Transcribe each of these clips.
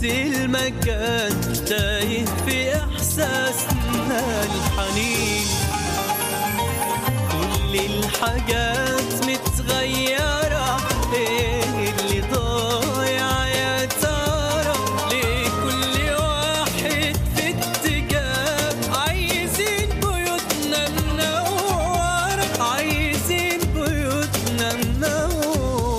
المكان تايه في إحساسنا الحنين كل الحاجات متغيرة ايه اللي ضايع يا ترى ليه كل واحد في اتجاه عايزين بيوتنا منورة عايزين بيوتنا منورة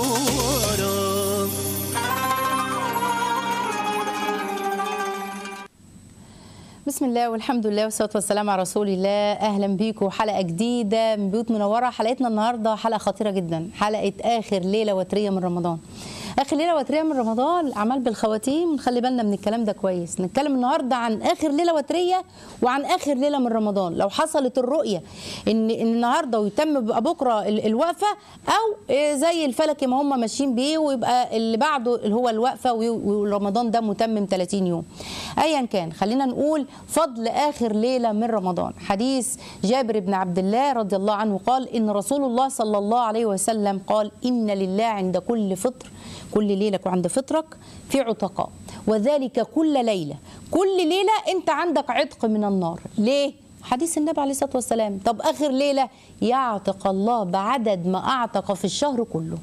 بسم الله والحمد لله والصلاه والسلام على رسول الله اهلا بيكم حلقه جديده من بيوت منوره حلقتنا النهارده حلقه خطيره جدا حلقه اخر ليله وتريه من رمضان اخر ليله وتريه من رمضان اعمال بالخواتيم نخلي بالنا من الكلام ده كويس نتكلم النهارده عن اخر ليله وتريه وعن اخر ليله من رمضان لو حصلت الرؤيه ان ان النهارده ويتم بقى بكره ال- الوقفه او إيه زي الفلكي ما هم ماشيين بيه ويبقى اللي بعده اللي هو الوقفه وي- ورمضان ده متمم 30 يوم ايا كان خلينا نقول فضل اخر ليله من رمضان حديث جابر بن عبد الله رضي الله عنه قال ان رسول الله صلى الله عليه وسلم قال ان لله عند كل فطر كل ليله وعند فطرك في عتقاء وذلك كل ليله كل ليله انت عندك عتق من النار ليه حديث النبي عليه الصلاه والسلام طب اخر ليله يعتق الله بعدد ما اعتق في الشهر كله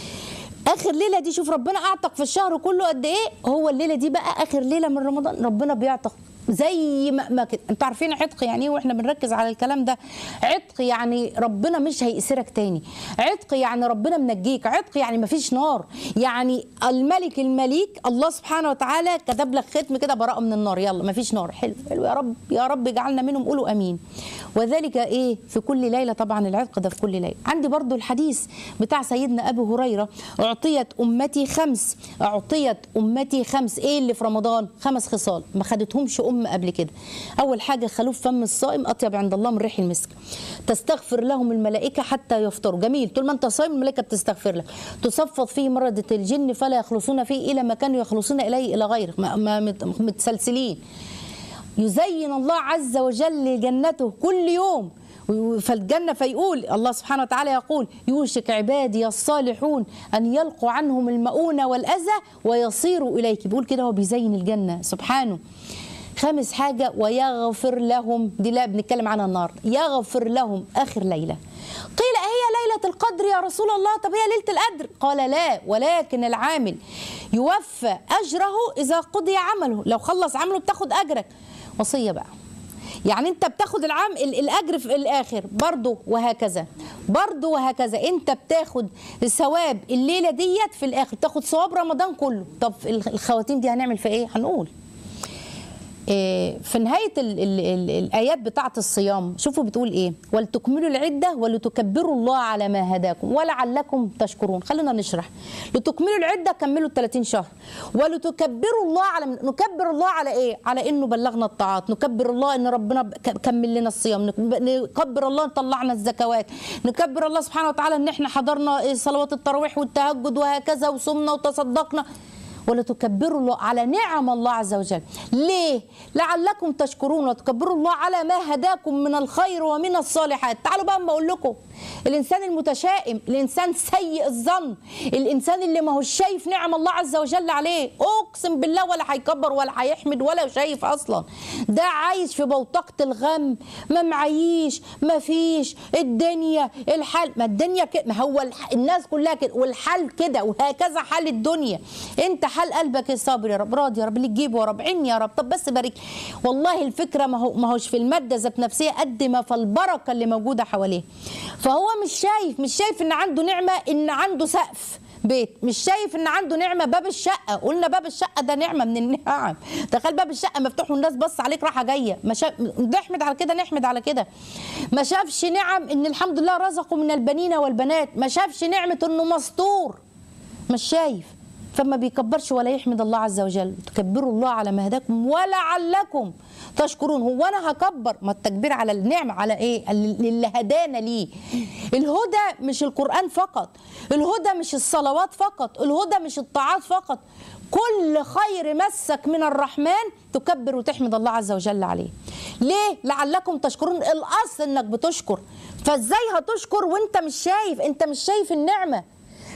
اخر ليله دي شوف ربنا اعتق في الشهر كله قد ايه هو الليله دي بقى اخر ليله من رمضان ربنا بيعتق زي ما, ما كده انتوا عارفين عتق يعني ايه واحنا بنركز على الكلام ده عتق يعني ربنا مش هيأسرك تاني عتق يعني ربنا منجيك عتق يعني مفيش نار يعني الملك المليك الله سبحانه وتعالى كتب لك ختم كده براءه من النار يلا مفيش نار حلو حلو يا رب يا رب اجعلنا منهم قولوا امين وذلك ايه في كل ليله طبعا العتق ده في كل ليله عندي برضو الحديث بتاع سيدنا ابو هريره اعطيت امتي خمس اعطيت امتي خمس ايه اللي في رمضان خمس خصال ما خدتهمش ام قبل كده اول حاجه خلوف فم الصائم اطيب عند الله من ريح المسك تستغفر لهم الملائكه حتى يفطروا جميل طول ما انت صايم الملائكه بتستغفر لك تصفد فيه مرضة الجن فلا يخلصون فيه الى ما كانوا يخلصون اليه الى غيره ما- ما مت- متسلسلين يزين الله عز وجل جنته كل يوم فالجنة فيقول الله سبحانه وتعالى يقول يوشك عبادي الصالحون أن يلقوا عنهم المؤونة والأذى ويصيروا إليك بيقول كده هو بيزين الجنة سبحانه خامس حاجة ويغفر لهم دي لا بنتكلم عنها النهارده يغفر لهم آخر ليلة قيل هي ليلة القدر يا رسول الله طب هي ليلة القدر قال لا ولكن العامل يوفى أجره إذا قضي عمله لو خلص عمله بتاخد أجرك وصية بقى يعني انت بتاخد العام ال- الاجر في الاخر برضه وهكذا برضه وهكذا انت بتاخد ثواب الليله ديت في الاخر تاخد ثواب رمضان كله طب الخ- الخواتيم دي هنعمل في ايه هنقول إيه، في نهاية ال ال ال الآيات بتاعة الصيام شوفوا بتقول إيه ولتكملوا العدة ولتكبروا الله على ما هداكم ولعلكم تشكرون خلينا نشرح لتكملوا العدة كملوا ال 30 شهر ولتكبروا الله على نكبر الله على إيه على إنه بلغنا الطاعات نكبر الله إن ربنا ك- كمل لنا الصيام نك- نكبر الله إن طلعنا الزكوات نكبر الله سبحانه وتعالى إن إحنا حضرنا إيه، صلوات التراويح والتهجد وهكذا وصمنا وتصدقنا ولتكبروا الله على نعم الله عز وجل ليه لعلكم تشكرون وتكبروا الله على ما هداكم من الخير ومن الصالحات تعالوا بقى اما اقول لكم الانسان المتشائم الانسان سيء الظن الانسان اللي ما هوش شايف نعم الله عز وجل عليه اقسم بالله ولا هيكبر ولا هيحمد ولا شايف اصلا ده عايش في بوتقه الغم ما معيش ما فيش الدنيا الحال ما الدنيا كده ما هو الح... الناس كلها كده والحال كده وهكذا حال الدنيا انت حال قلبك الصبر يا رب راضي يا رب اللي تجيبه يا رب عيني يا رب طب بس بارك والله الفكره ما هو ما هوش في الماده ذات نفسها قد ما في البركه اللي موجوده حواليه فهو مش شايف مش شايف ان عنده نعمه ان عنده سقف بيت مش شايف ان عنده نعمه باب الشقه قلنا باب الشقه ده نعمه من النعم تخيل باب الشقه مفتوح والناس بص عليك راحه جايه ما شاف نحمد على كده نحمد على كده ما شافش نعم ان الحمد لله رزقه من البنين والبنات ما شافش نعمه انه مستور مش شايف فما بيكبرش ولا يحمد الله عز وجل تكبروا الله على ما هداكم ولعلكم تشكرون هو انا هكبر ما التكبير على النعمه على ايه اللي هدانا ليه الهدى مش القران فقط الهدى مش الصلوات فقط الهدى مش الطاعات فقط كل خير مسك من الرحمن تكبر وتحمد الله عز وجل عليه ليه لعلكم تشكرون الاصل انك بتشكر فازاي هتشكر وانت مش شايف انت مش شايف النعمه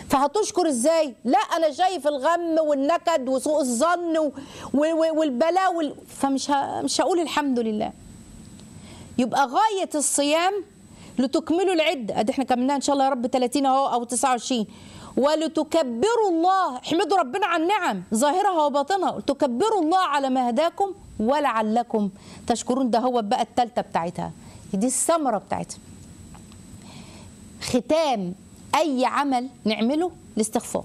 فهتشكر ازاي لا انا شايف الغم والنكد وسوء الظن و- و- والبلاء وال... فمش ه... مش هقول الحمد لله يبقى غايه الصيام لتكملوا العده ادي احنا كملناها ان شاء الله يا رب 30 اهو او 29 ولتكبروا الله احمدوا ربنا على النعم ظاهرها وباطنها تكبروا الله على ما هداكم ولعلكم تشكرون ده هو بقى التالتة بتاعتها دي الثمرة بتاعتها ختام أي عمل نعمله الاستغفار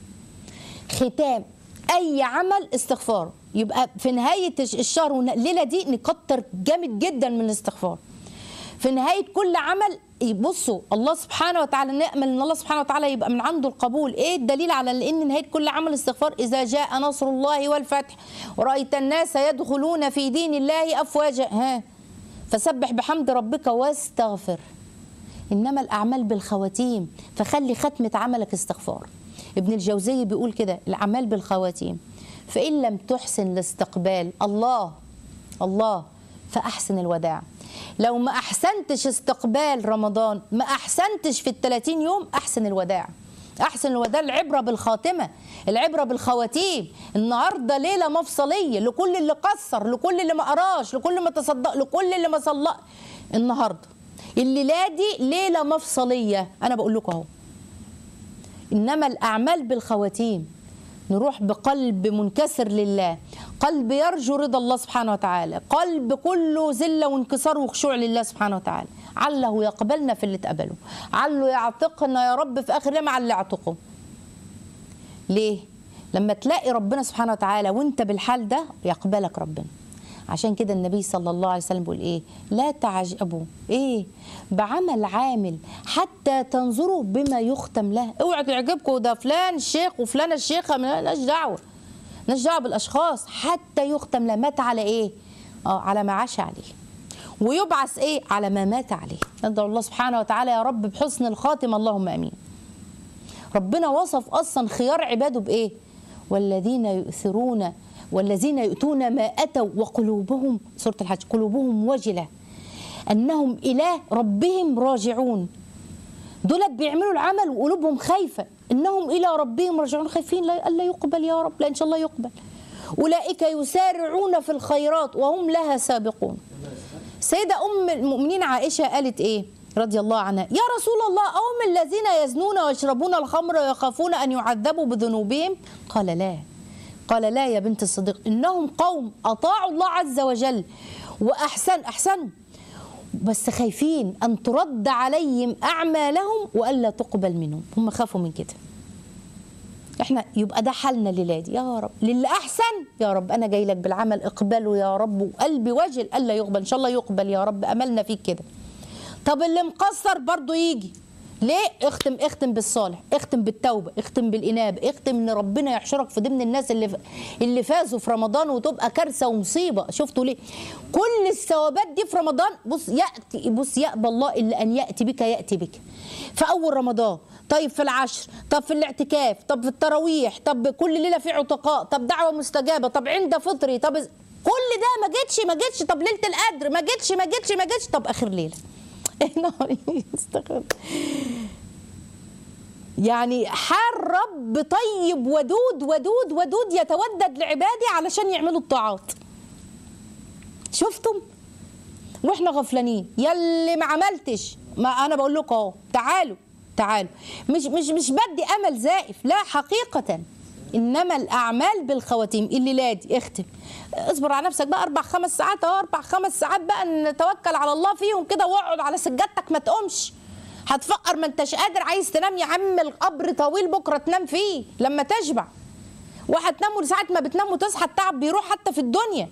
ختام أي عمل استغفار يبقى في نهاية الشهر والليلة دي نكتر جامد جدا من الاستغفار في نهاية كل عمل بصوا الله سبحانه وتعالى نأمل ان الله سبحانه وتعالى يبقى من عنده القبول ايه الدليل على ان نهاية كل عمل استغفار اذا جاء نصر الله والفتح ورأيت الناس يدخلون في دين الله افواجا ها فسبح بحمد ربك واستغفر انما الاعمال بالخواتيم فخلي ختمة عملك استغفار ابن الجوزي بيقول كده الاعمال بالخواتيم فان لم تحسن الاستقبال الله الله فاحسن الوداع لو ما احسنتش استقبال رمضان ما احسنتش في الثلاثين يوم احسن الوداع احسن الوداع العبره بالخاتمه العبره بالخواتيم النهارده ليله مفصليه لكل اللي قصر لكل اللي ما قراش لكل ما تصدق لكل اللي ما صلى النهارده الليله دي ليله مفصليه انا بقول لكم اهو انما الاعمال بالخواتيم نروح بقلب منكسر لله قلب يرجو رضا الله سبحانه وتعالى قلب كله ذله وانكسار وخشوع لله سبحانه وتعالى عله يقبلنا في اللي اتقبله عله يعتقنا يا رب في اخر يوم على اللي اعتقه ليه لما تلاقي ربنا سبحانه وتعالى وانت بالحال ده يقبلك ربنا عشان كده النبي صلى الله عليه وسلم بيقول ايه لا تعجبوا ايه بعمل عامل حتى تنظروا بما يختم له اوعى تعجبكم ده فلان الشيخ وفلانه الشيخه مالناش دعوه مالناش دعوه بالاشخاص حتى يختم له مات على ايه اه على ما عاش عليه ويبعث ايه على ما مات عليه ندعو الله سبحانه وتعالى يا رب بحسن الخاتمه اللهم امين ربنا وصف اصلا خيار عباده بايه والذين يؤثرون والذين يؤتون ما اتوا وقلوبهم سوره الحج قلوبهم وجله انهم الى ربهم راجعون دولت بيعملوا العمل وقلوبهم خايفه انهم الى ربهم راجعون خايفين لا الا يقبل يا رب لا ان شاء الله يقبل اولئك يسارعون في الخيرات وهم لها سابقون سيده ام المؤمنين عائشه قالت ايه رضي الله عنها يا رسول الله أهم الذين يزنون ويشربون الخمر ويخافون أن يعذبوا بذنوبهم قال لا قال لا يا بنت الصديق إنهم قوم أطاعوا الله عز وجل وأحسن أحسنوا بس خايفين أن ترد عليهم أعمالهم وألا تقبل منهم هم خافوا من كده احنا يبقى ده حالنا الليله دي يا رب للي احسن يا رب انا جاي لك بالعمل اقبله يا رب وقلبي وجل الا يقبل ان شاء الله يقبل يا رب املنا فيك كده طب اللي مقصر برضه يجي ليه اختم اختم بالصالح اختم بالتوبه اختم بالانابه اختم ان ربنا يحشرك في ضمن الناس اللي اللي فازوا في رمضان وتبقى كارثه ومصيبه شفتوا ليه كل الثوابات دي في رمضان بص ياتي بص يقبل الله الا ان ياتي بك ياتي بك في اول رمضان طيب في العشر طب في الاعتكاف طب في التراويح طب كل ليله في عتقاء طب دعوه مستجابه طب عند فطري طب كل ده ما جتش ما جتش طب ليله القدر ما جتش ما جتش ما جتش طب اخر ليله استغفر يعني حال رب طيب ودود ودود ودود يتودد لعباده علشان يعملوا الطاعات شفتم واحنا غفلانين يلي ما عملتش ما انا بقول لكم اهو تعالوا تعالوا مش مش مش بدي امل زائف لا حقيقه انما الاعمال بالخواتيم الليله دي اختم اصبر على نفسك بقى اربع خمس ساعات اهو اربع خمس ساعات بقى نتوكل على الله فيهم كده واقعد على سجادتك ما تقومش هتفقر ما انتش قادر عايز تنام يا عم القبر طويل بكره تنام فيه لما تشبع وهتنام ساعه ما بتنام وتصحى التعب بيروح حتى في الدنيا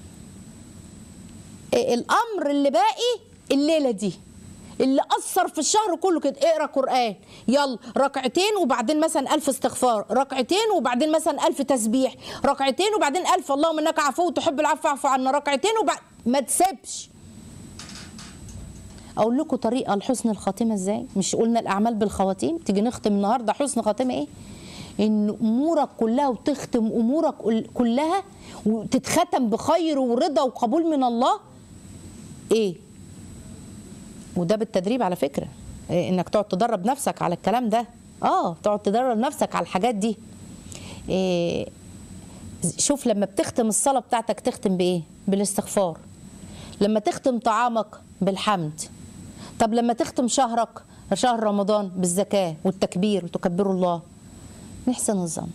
الامر اللي باقي الليله دي اللي اثر في الشهر كله كده اقرا قران يلا ركعتين وبعدين مثلا ألف استغفار ركعتين وبعدين مثلا ألف تسبيح ركعتين وبعدين ألف اللهم انك عفو تحب العفو فاعف عنا ركعتين وبعد ما تسيبش اقول لكم طريقه لحسن الخاتمه ازاي مش قلنا الاعمال بالخواتيم تيجي نختم النهارده حسن خاتمه ايه ان امورك كلها وتختم امورك كلها وتتختم بخير ورضا وقبول من الله ايه وده بالتدريب على فكره إيه انك تقعد تدرب نفسك على الكلام ده اه تقعد تدرب نفسك على الحاجات دي إيه شوف لما بتختم الصلاه بتاعتك تختم بايه بالاستغفار لما تختم طعامك بالحمد طب لما تختم شهرك شهر رمضان بالزكاه والتكبير وتكبروا الله نحسن الظن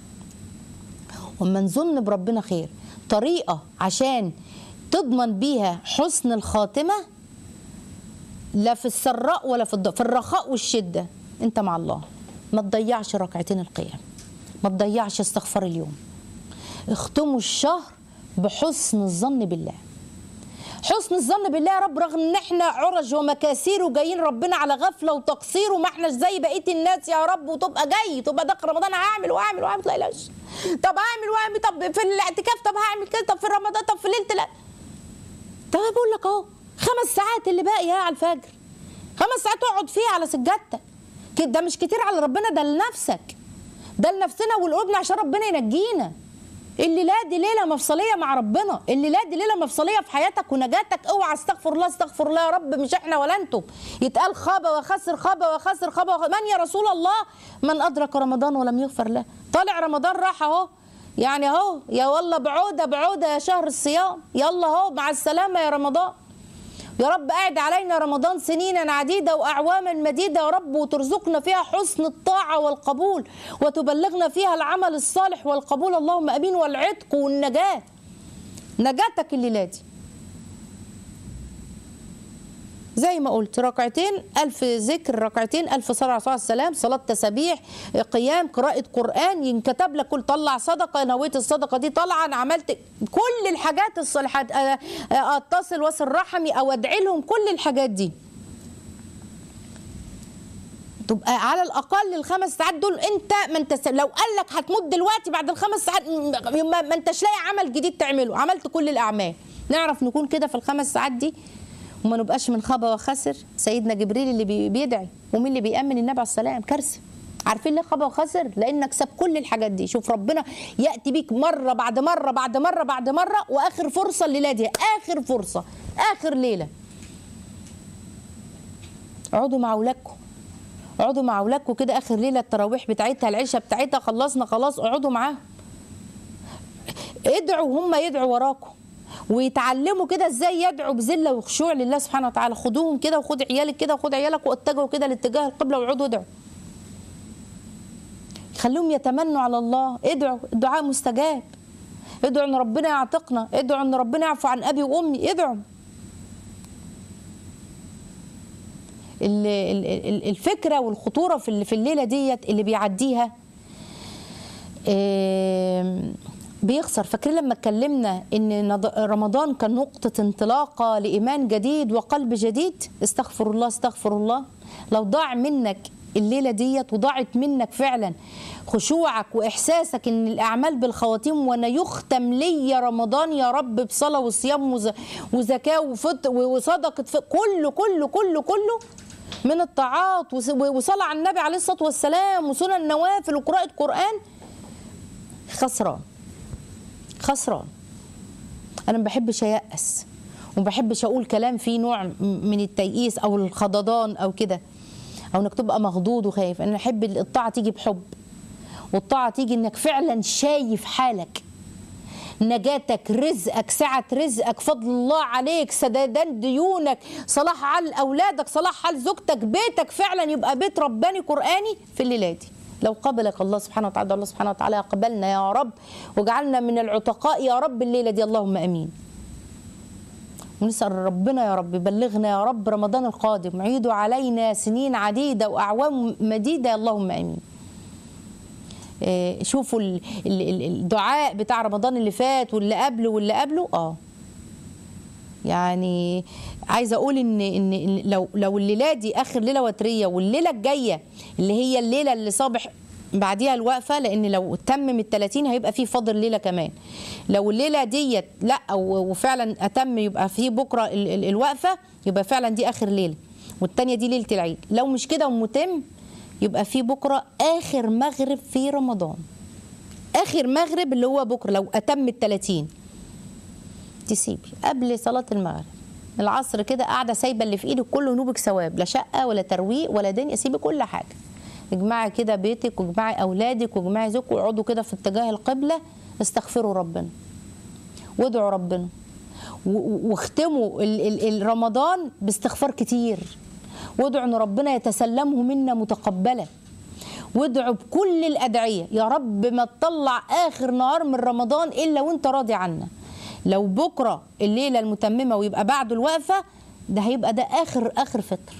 وما نظن بربنا خير طريقه عشان تضمن بيها حسن الخاتمه لا في السراء ولا في الض... في الرخاء والشده انت مع الله ما تضيعش ركعتين القيام ما تضيعش استغفار اليوم اختموا الشهر بحسن الظن بالله حسن الظن بالله يا رب رغم ان احنا عرج ومكاسير وجايين ربنا على غفله وتقصير وما احناش زي بقيه الناس يا رب وتبقى جاي تبقى داخل رمضان هعمل واعمل واعمل تلاقيش طب هعمل واعمل طب في الاعتكاف طب هعمل كده طب في رمضان طب في ليله لا طب أنا بقول لك اهو خمس ساعات اللي باقيه على الفجر خمس ساعات اقعد فيها على سجادتك كده ده مش كتير على ربنا ده لنفسك ده لنفسنا ولقلوبنا عشان ربنا ينجينا الليله دي ليله مفصليه مع ربنا الليله دي ليله مفصليه في حياتك ونجاتك اوعى استغفر الله استغفر الله يا رب مش احنا ولا انتم يتقال خاب وخسر خاب وخسر خاب وخ... من يا رسول الله من ادرك رمضان ولم يغفر له طالع رمضان راح اهو يعني اهو يا والله بعوده بعوده يا شهر الصيام يلا اهو مع السلامه يا رمضان يا رب قاعد علينا رمضان سنينا عديدة وأعواما مديدة يا رب وترزقنا فيها حسن الطاعة والقبول وتبلغنا فيها العمل الصالح والقبول اللهم أمين والعتق والنجاة نجاتك الليلة دي زي ما قلت ركعتين ألف ذكر ركعتين ألف صلاة على الرسول عليه السلام صلاة تسابيح قيام قراءة قرآن ينكتب لك كل طلع صدقة نويت الصدقة دي طالعة أنا عملت كل الحاجات الصالحات آه، آه، أتصل وصل رحمي أو أدعي لهم كل الحاجات دي تبقى على الاقل الخمس ساعات دول انت ما انت لو قال لك هتموت دلوقتي بعد الخمس ساعات م- ما ما انتش لاقي عمل جديد تعمله عملت كل الاعمال نعرف نكون كده في الخمس ساعات دي وما نبقاش من خبا وخسر سيدنا جبريل اللي بي- بيدعي ومين اللي بيأمن النبي عليه السلام كارثه عارفين ليه خبا وخسر لانك ساب كل الحاجات دي شوف ربنا ياتي بيك مره بعد مره بعد مره بعد مره واخر فرصه الليله دي اخر فرصه اخر ليله اقعدوا مع اولادكم اقعدوا مع اولادكم كده اخر ليله التراويح بتاعتها العشاء بتاعتها خلصنا خلاص اقعدوا معاهم ادعوا وهم يدعوا وراكم ويتعلموا كده ازاي يدعوا بذله وخشوع لله سبحانه وتعالى خدوهم كده وخد عيالك كده وخد عيالك واتجهوا كده لاتجاه القبله واقعدوا ادعوا خليهم يتمنوا على الله ادعوا الدعاء مستجاب ادعوا ان ربنا يعتقنا ادعوا ان ربنا يعفو عن ابي وامي ادعوا ال- ال- ال- الفكره والخطوره في ال- في الليله ديت اللي بيعديها آم، بيخسر فاكرين لما اتكلمنا ان نض- رمضان كان نقطه انطلاقه لايمان جديد وقلب جديد استغفر الله استغفر الله لو ضاع منك الليله ديت وضاعت منك فعلا خشوعك واحساسك ان الاعمال بالخواتيم وانا يختم لي يا رمضان يا رب بصلاه وصيام وز- وزكاه وفطر وصدقه ف- كله كله كله كله من الطاعات وس- وصلاه على النبي عليه الصلاه والسلام وسنن نوافل وقراءه قران خسران خسران انا ما بحبش ايأس وما بحبش اقول كلام فيه نوع م- من التيئيس او الخضضان او كده او انك تبقى مخضوض وخايف انا احب الطاعه تيجي بحب والطاعه تيجي انك فعلا شايف حالك نجاتك رزقك سعة رزقك فضل الله عليك سدادان ديونك صلاح حال أولادك صلاح حال زوجتك بيتك فعلا يبقى بيت رباني قرآني في الليلة دي لو قبلك الله سبحانه وتعالى الله سبحانه وتعالى قبلنا يا رب وجعلنا من العتقاء يا رب الليلة دي اللهم أمين ونسأل ربنا يا رب بلغنا يا رب رمضان القادم عيدوا علينا سنين عديدة وأعوام مديدة اللهم أمين آه، شوفوا ال- ال- ال- الدعاء بتاع رمضان اللي فات واللي قبله واللي قبله اه يعني عايزه اقول ان ان إن لو لو الليله دي اخر ليله وتريه والليله الجايه اللي هي الليله اللي صابح بعديها الوقفه لان لو تمم ال 30 هيبقى في فاضل ليله كمان لو الليله ديت لا و- وفعلا اتم يبقى في بكره ال- ال- الوقفه يبقى فعلا دي اخر ليله والتانيه دي ليله العيد لو مش كده ومتم يبقى في بكره اخر مغرب في رمضان اخر مغرب اللي هو بكره لو اتم ال 30 تسيبي قبل صلاه المغرب العصر كده قاعده سايبه اللي في ايدك كله نوبك ثواب لا شقه ولا ترويق ولا دنيا سيبي كل حاجه اجمعي كده بيتك واجمعي اولادك واجمعي زوجك واقعدوا كده في اتجاه القبله استغفروا ربنا وادعوا ربنا و- و- واختموا ال- ال- ال- رمضان باستغفار كتير وادعوا ان ربنا يتسلمه منا متقبلا وادعوا بكل الادعيه يا رب ما تطلع اخر نهار من رمضان الا وانت راضي عنا لو بكره الليله المتممه ويبقى بعده الوقفه ده هيبقى ده اخر اخر فطر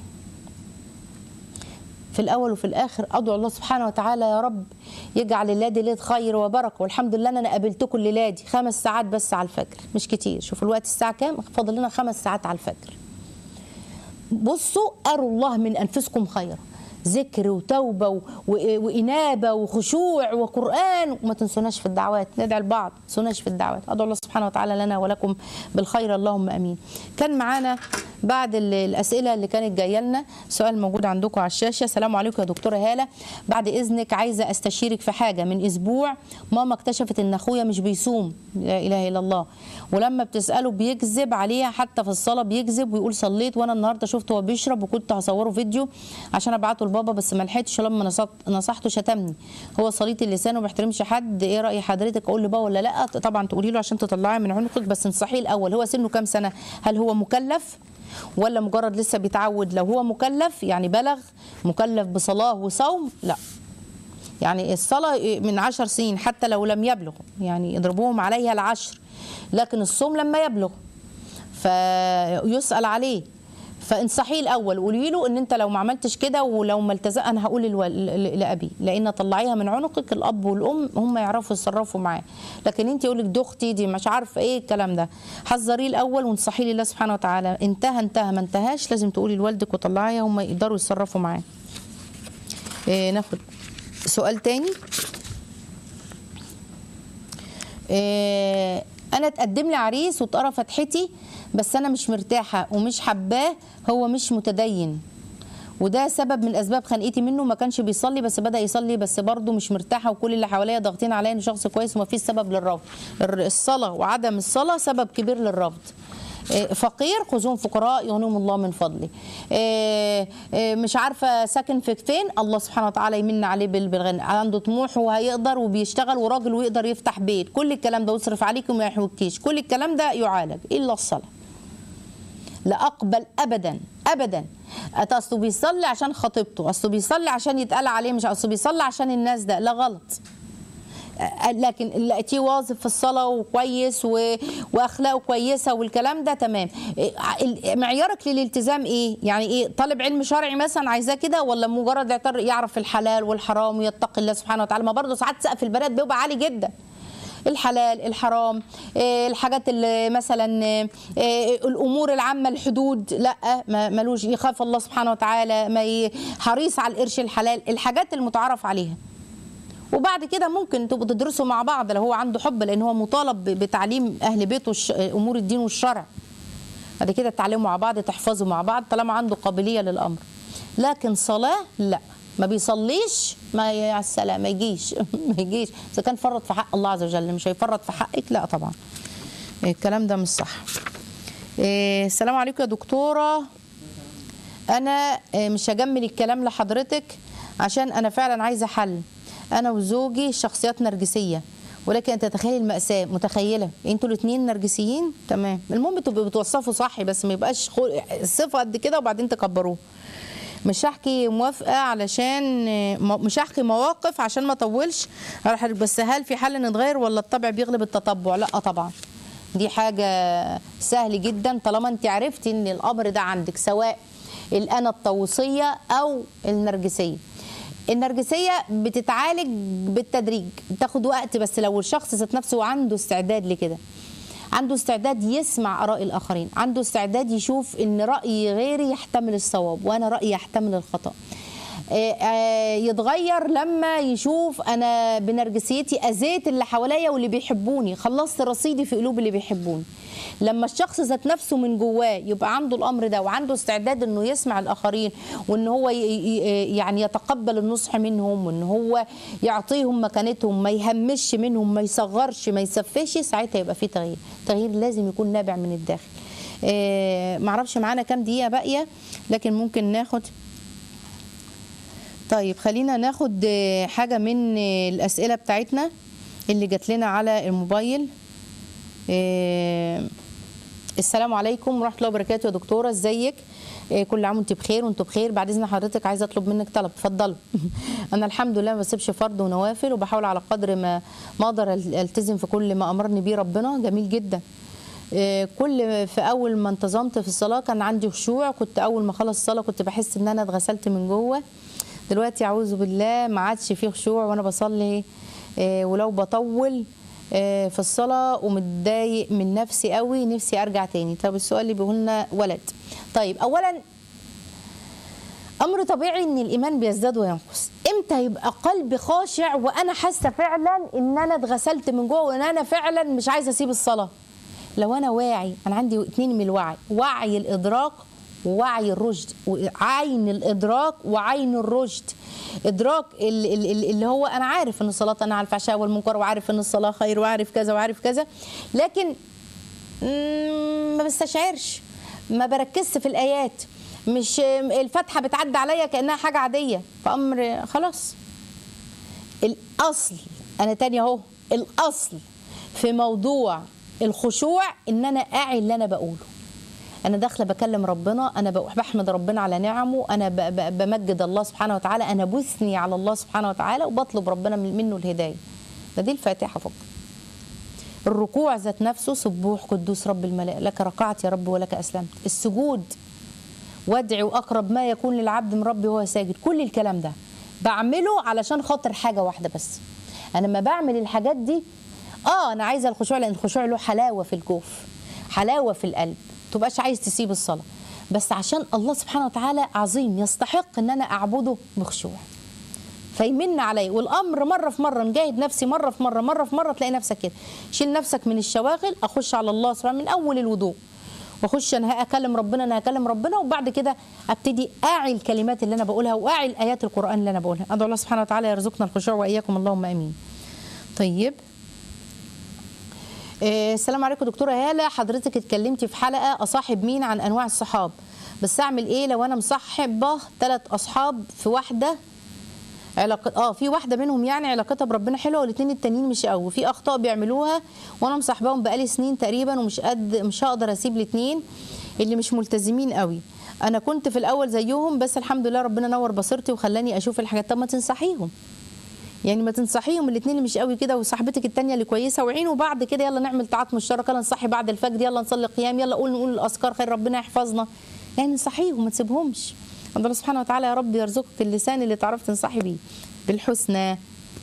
في الاول وفي الاخر ادعو الله سبحانه وتعالى يا رب يجعل الليله دي ليله خير وبركه والحمد لله ان انا قابلتكم الليله دي خمس ساعات بس على الفجر مش كتير شوفوا الوقت الساعه كام فاضل لنا خمس ساعات على الفجر بصوا أروا الله من أنفسكم خيرا ذكر وتوبة و- و- وإنابة وخشوع وقرآن وما تنسوناش في الدعوات ندعي البعض ما تنسوناش في الدعوات أدعو الله سبحانه وتعالى لنا ولكم بالخير اللهم أمين كان معانا بعد ال- الأسئلة اللي كانت جاية لنا سؤال موجود عندكم على الشاشة السلام عليكم يا دكتورة هالة بعد إذنك عايزة أستشيرك في حاجة من أسبوع ماما اكتشفت إن أخويا مش بيصوم لا إله إلا الله ولما بتسأله بيكذب عليها حتى في الصلاة بيكذب ويقول صليت وأنا النهاردة شفته هو بيشرب وكنت هصوره فيديو عشان أبعته لبابا بس ما لحقتش لما نصت نصحته شتمني هو صليت اللسان وما بيحترمش حد إيه رأي حضرتك أقول لبابا ولا لا طبعا تقولي له عشان تطلعي من عنقك بس انصحيه الأول هو سنه كام سنة هل هو مكلف ولا مجرد لسه بيتعود لو هو مكلف يعني بلغ مكلف بصلاة وصوم لا يعني الصلاة من عشر سنين حتى لو لم يبلغ يعني يضربوهم عليها العشر لكن الصوم لما يبلغ فيسأل عليه فانصحيه الاول قولي له ان انت لو ما عملتش كده ولو ما التزم انا هقول للو... ل- لابي لان طلعيها من عنقك الاب والام هم يعرفوا يتصرفوا معاه لكن انت يقول لك دي اختي دي مش عارفه ايه الكلام ده حذريه الاول وانصحيه لله سبحانه وتعالى انتهى انتهى ما انتهاش لازم تقولي لوالدك وطلعيها هم يقدروا يتصرفوا معاه إيه ناخد سؤال تاني إيه انا اتقدم لي عريس واتقرا فتحتي بس انا مش مرتاحه ومش حباه هو مش متدين وده سبب من اسباب خنقتي منه ما كانش بيصلي بس بدا يصلي بس برضه مش مرتاحه وكل اللي حواليا ضاغطين عليا انه شخص كويس وما فيش سبب للرفض الر- الصلاه وعدم الصلاه سبب كبير للرفض إيه، فقير خذوهم فقراء يغنيهم الله من فضله إيه، إيه، مش عارفه ساكن في فين الله سبحانه وتعالى يمن عليه بال- بالغنى عنده طموح وهيقدر وبيشتغل وراجل ويقدر يفتح بيت كل الكلام ده ويصرف عليك وما يحوكيش كل الكلام ده يعالج الا الصلاه لا اقبل ابدا ابدا اصله بيصلي عشان خطيبته اصله بيصلي عشان يتقال عليه مش اصله بيصلي عشان الناس ده لا غلط أه، لكن لقيتيه واظب في الصلاه وكويس و... واخلاقه كويسه والكلام ده تمام إيه، ال- معيارك للالتزام ايه يعني ايه طالب علم شرعي مثلا عايزاه كده ولا مجرد يعتر- يعرف الحلال والحرام ويتقي الله سبحانه وتعالى ما برضه ساعات سقف البنات بيبقى عالي جدا الحلال الحرام إيه، الحاجات اللي مثلا إيه، الامور العامه الحدود لا ما- ملوش يخاف الله سبحانه وتعالى ما ي- حريص على القرش الحلال الحاجات المتعارف عليها وبعد كده ممكن تبقوا تدرسوا مع بعض لو هو عنده حب لان هو مطالب ب- بتعليم اهل بيته الش- امور الدين والشرع بعد كده تتعلموا مع بعض تحفظوا مع بعض طالما عنده قابليه للامر لكن صلاه لا ما بيصليش ما يا السلام ما يجيش ما يجيش اذا كان فرط في حق الله عز وجل مش هيفرط في حقك لا طبعا الكلام ده مش صح إيه، السلام عليكم يا دكتوره انا آه، مش هجمل الكلام لحضرتك عشان انا فعلا عايزه حل انا وزوجي شخصيات نرجسيه ولكن انت تتخيل المأساة متخيلة انتوا الاثنين نرجسيين تمام المهم تبقوا بتوصفوا صح بس ما يبقاش خو- صفة قد كده وبعدين تكبروه مش هحكي موافقة علشان م- مش هحكي مواقف عشان ما اطولش على حضرتك، بس هل في حل نتغير ولا الطبع بيغلب التطبع لا طبعا دي حاجة سهل جدا طالما انت عرفتي ان الامر ده عندك سواء الانا الطاووسية او النرجسية النرجسية بتتعالج بالتدريج بتاخد وقت بس لو الشخص ذات نفسه عنده استعداد لكده عنده استعداد يسمع اراء الاخرين عنده استعداد يشوف ان راي غيري يحتمل الصواب وانا رايي يحتمل الخطا آه، آه، يتغير لما يشوف انا بنرجسيتي اذيت اللي حواليا واللي بيحبوني خلصت رصيدي في قلوب اللي بيحبوني لما الشخص ذات نفسه من جواه يبقى عنده الامر ده وعنده استعداد انه يسمع الاخرين وان هو ي- ي- يعني يتقبل النصح منهم وان هو يعطيهم مكانتهم ما يهمش منهم ما يصغرش ما يسفش ساعتها يبقى في تغيير تغيير لازم يكون نابع من الداخل آه، معرفش معانا كام دقيقه باقيه لكن ممكن ناخد طيب خلينا ناخد آه، حاجة من آه، الأسئلة بتاعتنا اللي جات لنا على الموبايل آه، السلام عليكم ورحمة الله وبركاته يا دكتورة ازيك آه، كل عام وانت بخير وانتوا بخير بعد اذن حضرتك عايزه اطلب منك طلب اتفضلوا انا الحمد لله ما بسيبش فرض ونوافل وبحاول على قدر ما ما اقدر التزم في كل ما امرني بيه ربنا جميل جدا آه، كل في اول ما انتظمت في الصلاه كان عندي خشوع كنت اول ما اخلص الصلاه كنت بحس ان انا اتغسلت من جوه دلوقتي اعوذ بالله ما عادش فيه خشوع وانا بصلي آه، ولو بطول آه، في الصلاه ومتضايق من نفسي قوي نفسي ارجع تاني طب السؤال اللي بيقول لنا ولد طيب اولا امر طبيعي ان الايمان بيزداد وينقص امتى يبقى قلبي خاشع وانا حاسه فعلا ان انا اتغسلت من جوه وان انا فعلا مش عايزه اسيب الصلاه لو انا واعي انا عندي اتنين من الوعي وعي الادراك ووعي الرشد عين الادراك وعين الرشد ادراك ال- ال- ال- اللي هو انا عارف ان الصلاه انا على الفحشاء والمنكر وعارف ان الصلاه خير وعارف كذا وعارف كذا لكن مم، ما بستشعرش ما بركزش في الايات مش الفاتحه بتعدي عليا كانها حاجه عاديه فامر خلاص الاصل انا تاني اهو الاصل في موضوع الخشوع ان انا اعي اللي انا بقوله انا داخله بكلم ربنا انا بق- بحمد ربنا على نعمه انا ب- ب- بمجد الله سبحانه وتعالى انا بثني على الله سبحانه وتعالى وبطلب ربنا من- منه الهدايه ده دي الفاتحه فقط الركوع ذات نفسه سبوح قدوس رب الملائكه لك ركعت يا رب ولك اسلمت السجود وادعو اقرب ما يكون للعبد من ربي وهو ساجد كل الكلام ده بعمله علشان خاطر حاجه واحده بس انا لما بعمل الحاجات دي اه انا عايزه الخشوع لان الخشوع له حلاوه في الجوف حلاوه في القلب تبقاش عايز تسيب الصلاه بس عشان الله سبحانه وتعالى عظيم يستحق ان انا اعبده بخشوع فيمن علي والامر مره في مره نجاهد نفسي مره في مره مره في مره تلاقي نفسك كده شيل نفسك من الشواغل اخش على الله سبحانه من اول الوضوء واخش انا اكلم ربنا انا هكلم ربنا وبعد كده ابتدي اعي الكلمات اللي انا بقولها واعي الايات القران اللي انا بقولها ادعو الله سبحانه وتعالى يرزقنا الخشوع واياكم اللهم امين طيب آه، السلام عليكم دكتوره هاله حضرتك اتكلمتي في حلقه اصاحب مين عن انواع الصحاب بس اعمل ايه لو انا مصاحبه ثلاث اصحاب في واحده علاقة اه في واحده منهم يعني علاقتها بربنا حلوه والاثنين التانيين مش قوي في اخطاء بيعملوها وانا مصاحباهم بقالي سنين تقريبا ومش قد مش هقدر اسيب الاثنين اللي مش ملتزمين قوي انا كنت في الاول زيهم بس الحمد لله ربنا نور بصيرتي وخلاني اشوف الحاجات طب ما تنصحيهم يعني ما تنصحيهم الاثنين اللي مش قوي كده وصاحبتك التانية اللي كويسه وعينوا بعض كده يلا نعمل طاعات مشتركه يلا نصحي بعد الفجر يلا نصلي قيام يلا قول نقول الاذكار خير ربنا يحفظنا يعني نصحيهم ما تسيبهمش الله سبحانه وتعالى يا رب يرزقك اللسان اللي تعرف تنصحي بيه بالحسنى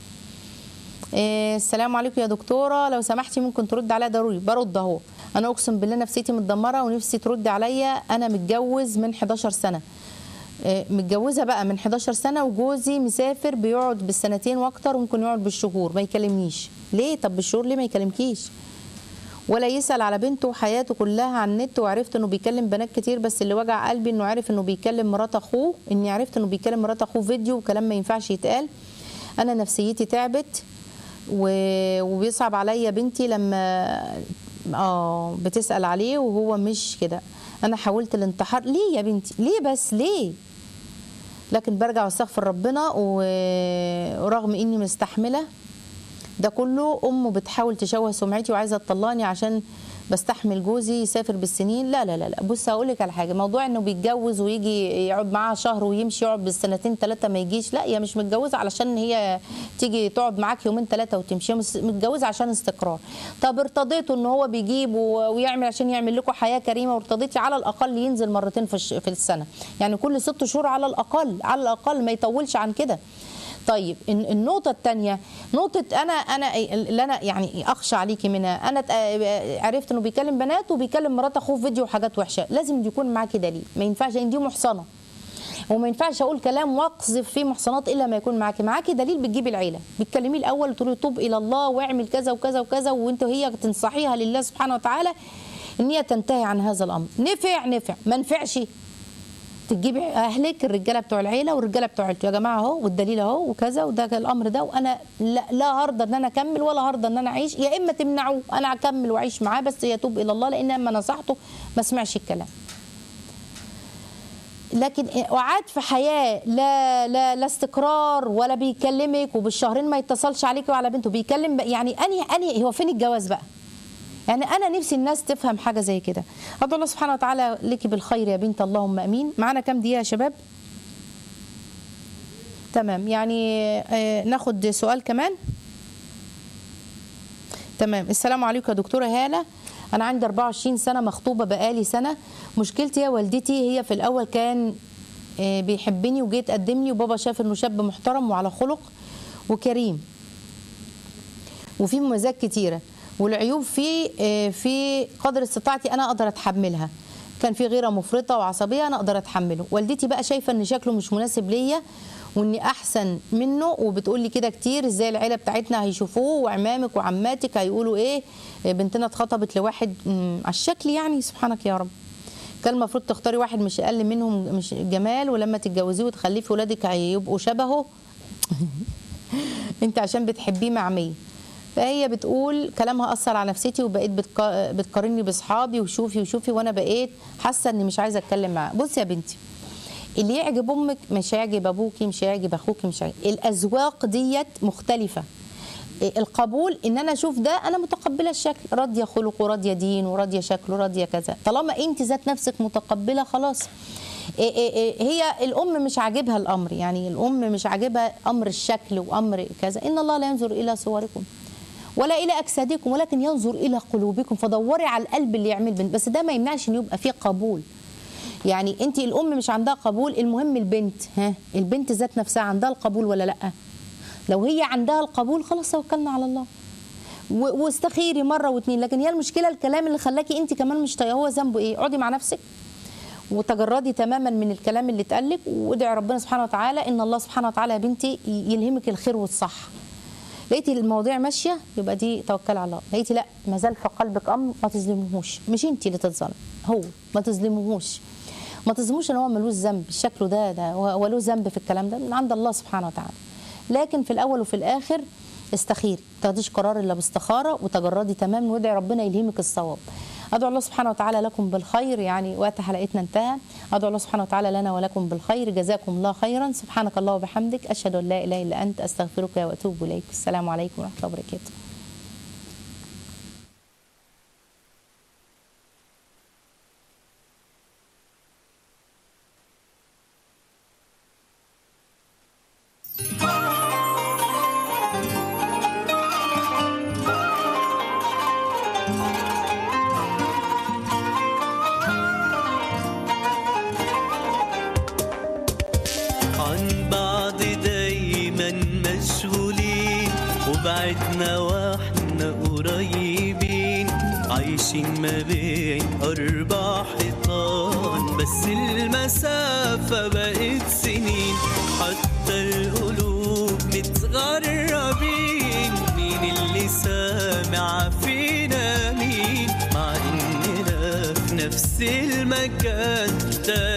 إيه، السلام عليكم يا دكتوره لو سمحتي ممكن ترد عليا ضروري برد اهو انا اقسم بالله نفسيتي متدمره ونفسي ترد عليا انا متجوز من 11 سنه إيه، متجوزه بقى من 11 سنه وجوزي مسافر بيقعد بالسنتين واكتر وممكن يقعد بالشهور ما يكلمنيش ليه طب بالشهور ليه ما يكلمكيش ولا يسأل على بنته وحياته كلها على النت وعرفت انه بيكلم بنات كتير بس اللي وجع قلبي انه عرف انه بيكلم مرات اخوه اني عرفت انه بيكلم مرات اخوه فيديو وكلام ما ينفعش يتقال انا نفسيتي تعبت و... وبيصعب عليا بنتي لما اه بتسأل عليه وهو مش كده انا حاولت الانتحار ليه يا بنتي ليه بس ليه لكن برجع واستغفر ربنا و... ورغم اني مستحمله ده كله امه بتحاول تشوه سمعتي وعايزه تطلقني عشان بستحمل جوزي يسافر بالسنين لا لا لا لا بص هقول لك على حاجه موضوع انه بيتجوز ويجي يقعد معاها شهر ويمشي يقعد بالسنتين ثلاثه ما يجيش لا هي مش متجوزه علشان هي تيجي تقعد معاك يومين ثلاثه وتمشي هي مس- متجوزه عشان استقرار طب ارتضيتوا ان هو بيجيب و- ويعمل عشان يعمل لكم حياه كريمه وارتضيتي على الاقل ينزل مرتين في الش- في السنه يعني كل ست شهور على الاقل على الاقل ما يطولش عن كده طيب الن- النقطة الثانية نقطة أنا أنا اللي أنا يعني أخشى عليكي منها أنا ت- عرفت إنه بيكلم بنات وبيكلم مرات أخوه في فيديو وحاجات وحشة لازم يكون معاكي دليل ما ينفعش إن دي محصنة وما ينفعش اقول كلام واقذف فيه محصنات الا ما يكون معاكي معاكي دليل بتجيبي العيله بتكلميه الاول تقولي توب الى الله واعمل كذا وكذا وكذا وانت هي تنصحيها لله سبحانه وتعالى ان هي تنتهي عن هذا الامر نفع نفع ما نفعش تجيبي اهلك الرجاله بتوع العيله والرجاله بتوع عيلته يا جماعه اهو والدليل اهو وكذا وده الامر ده وانا لا, لا هرضى ان انا اكمل ولا هرضى ان انا اعيش يا اما تمنعوه انا اكمل واعيش معاه بس يتوب الى الله لان اما نصحته ما سمعش الكلام لكن وعاد في حياه لا لا لا استقرار ولا بيكلمك وبالشهرين ما يتصلش عليك وعلى بنته بيكلم يعني اني اني هو فين الجواز بقى؟ يعني انا نفسي الناس تفهم حاجه زي كده ادعو الله سبحانه وتعالى لك بالخير يا بنت اللهم امين معانا كام دقيقه يا شباب تمام يعني آه، ناخد سؤال كمان تمام السلام عليكم يا دكتوره هاله انا عندي 24 سنه مخطوبه بقالي سنه مشكلتي يا والدتي هي في الاول كان آه، بيحبني وجيت قدم لي وبابا شاف انه شاب محترم وعلى خلق وكريم وفي مميزات كتيره والعيوب فيه آه، في قدر استطاعتي انا اقدر اتحملها كان في غيره مفرطه وعصبيه انا اقدر اتحمله والدتي بقى شايفه ان شكله مش مناسب ليا واني احسن منه وبتقول لي كده كتير ازاي العيله بتاعتنا هيشوفوه وعمامك وعماتك هيقولوا ايه آه، بنتنا اتخطبت لواحد مم، على الشكل يعني سبحانك يا رب كان المفروض تختاري واحد مش اقل منهم مش جمال ولما تتجوزيه وتخلفي ولادك هيبقوا شبهه انت عشان بتحبيه معميه فهي بتقول كلامها اثر على نفسيتي وبقيت بتقا- بتقارني باصحابي وشوفي وشوفي وانا بقيت حاسه اني مش عايزه اتكلم معاها بصي يا بنتي اللي يعجب امك مش هيعجب ابوكي مش هيعجب اخوكي مش هيعجب. الاذواق ديت مختلفه إيه القبول ان انا اشوف ده انا متقبله الشكل راضيه خلق وراضيه دين وراضيه شكل وراضيه كذا طالما انت ذات نفسك متقبله خلاص إيه إيه إيه هي الام مش عاجبها الامر يعني الام مش عاجبها امر الشكل وامر كذا ان الله لا ينظر الى صوركم ولا الى اجسادكم ولكن ينظر الى قلوبكم فدوري على القلب اللي يعمل بنت بس ده ما يمنعش ان يبقى فيه قبول يعني انت الام مش عندها قبول المهم البنت ها البنت ذات نفسها عندها القبول ولا لا لو هي عندها القبول خلاص توكلنا على الله و- واستخيري مره واتنين لكن هي المشكله الكلام اللي خلاكي انت كمان مش طايقاه هو ذنبه ايه اقعدي مع نفسك وتجردي تماما من الكلام اللي اتقالك وادعي ربنا سبحانه وتعالى ان الله سبحانه وتعالى يا بنتي يلهمك الخير والصح لقيتي المواضيع ماشيه يبقى دي توكل على الله لقيتي لا ما زال في قلبك امر ما تظلموهوش مش انت اللي تتظلم هو ما تظلموهوش ما تظلموش ان هو ملوش ذنب شكله ده ده هو هو له ذنب في الكلام ده من عند الله سبحانه وتعالى لكن في الاول وفي الاخر استخيري ما تاخديش قرار الا باستخاره وتجردي تماما وادعي ربنا يلهمك الصواب ادعو الله سبحانه وتعالى لكم بالخير يعني وقت حلقتنا انتهى ادعو الله سبحانه وتعالى لنا ولكم بالخير جزاكم الله خيرا سبحانك الله وبحمدك اشهد ان لا اله الا انت استغفرك واتوب اليك السلام عليكم ورحمه الله وبركاته عن بعض دايما مشغولين وبعدنا واحنا قريبين عايشين ما بين أربع حيطان بس المسافة بقت سنين حتى القلوب متغربين مين اللي سامع فينا مين مع إننا في نفس المكان تايه